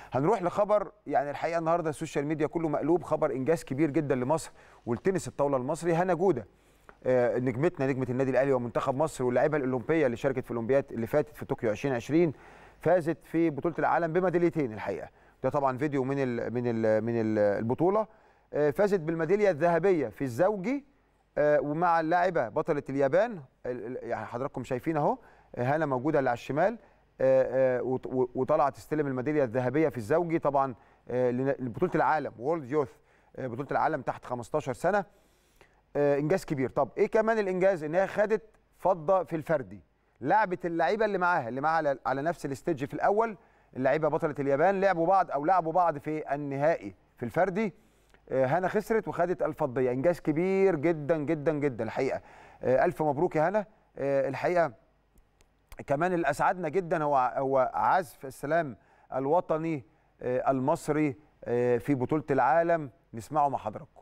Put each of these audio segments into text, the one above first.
هنروح لخبر يعني الحقيقه النهارده السوشيال ميديا كله مقلوب خبر انجاز كبير جدا لمصر والتنس الطاوله المصري هنا جوده آه، نجمتنا نجمه النادي الاهلي ومنتخب مصر واللاعيبه الاولمبيه اللي شاركت في الاولمبياد اللي فاتت في طوكيو 2020 فازت في بطوله العالم بميداليتين الحقيقه ده طبعا فيديو من ال من ال من ال البطوله آه، فازت بالميداليه الذهبيه في الزوجي آه، ومع اللاعبه بطله اليابان ال- ال- يعني حضراتكم شايفين اهو آه، هاله موجوده اللي على الشمال آه، آه، وط- و- وطلعت تستلم الميداليه الذهبيه في الزوجي طبعا آه، لن- لبطوله العالم وورلد يوث بطوله العالم تحت 15 سنه آه، انجاز كبير طب ايه كمان الانجاز ان هي خدت فضه في الفردي لعبت اللعيبه اللي معاها اللي معاها على, على نفس الاستيج في الاول اللعيبه بطله اليابان لعبوا بعض او لعبوا بعض في النهائي في الفردي آه، هنا خسرت وخدت الفضيه انجاز كبير جدا جدا جدا الحقيقه آه، الف مبروك يا هنا آه، الحقيقه كمان اللي اسعدنا جدا هو هو عزف السلام الوطني آه، المصري آه، في بطوله العالم نسمعه مع حضراتكم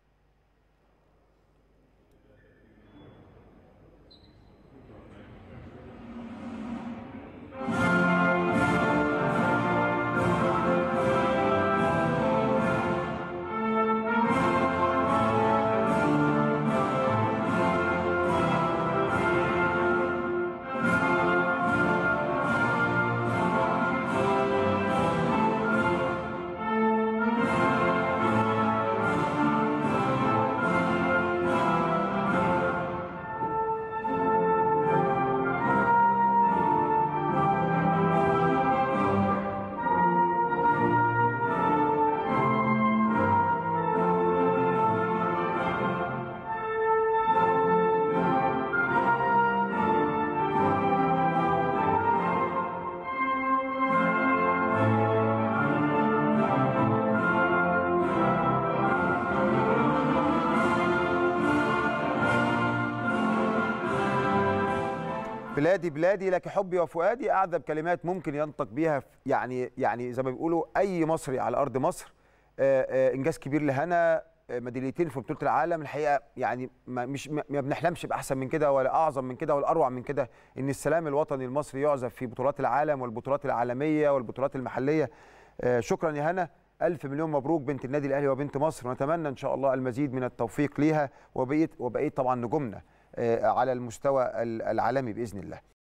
بلادي بلادي لك حبي وفؤادي اعذب كلمات ممكن ينطق بيها يعني يعني زي ما بيقولوا اي مصري على ارض مصر آه، آه، انجاز كبير لهنا آه، ميداليتين في بطوله العالم الحقيقه يعني ما مش ما ما بنحلمش باحسن من كده ولا اعظم من كده ولا اروع من كده ان السلام الوطني المصري يعزف في بطولات العالم والبطولات العالميه والبطولات المحليه آه، شكرا يا هنا ألف مليون مبروك بنت النادي الأهلي وبنت مصر ونتمنى إن شاء الله المزيد من التوفيق ليها وبقية وبقية طبعا نجومنا آه، على المستوى العالمي بإذن الله